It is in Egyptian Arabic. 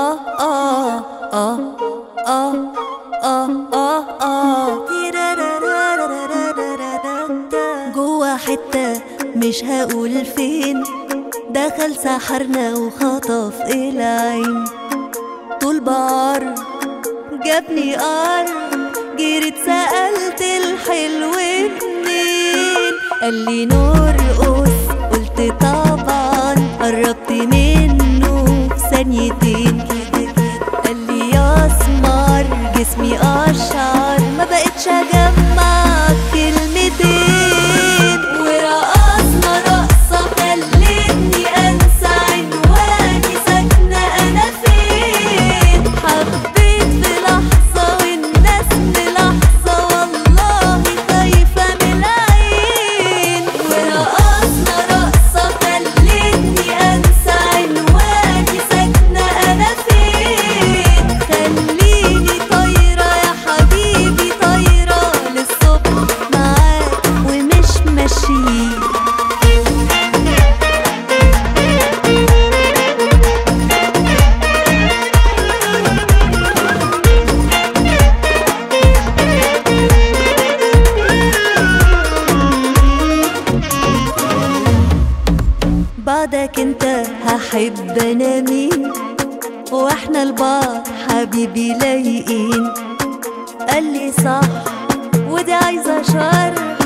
آه آه آه آه آه آه آه جوا حتة مش هقول فين دخل سحرنا وخطف العين طول بعر جابني قر جريت سألت الحلو منين قال لي نور قص قلت طبعا قربت منه في ثانيتين قال لي يا اسمر جسمي اشعر ما بقتش اجمع كلمتين ورقصنا رقصه خلتني انسى عنواني ساكنه انا فين حبيت في لحظه والناس في لحظه والله خايفه من العين ورقصنا رقصه خلتني انسى عنواني ساكنه انا فين خليني طايره يا حبيبي طايره للصبح معاك ومش ماشيين بعدك انت هحب انا مين واحنا لبعض حبيبي لايقين قال لي صح ودي عايزه شرح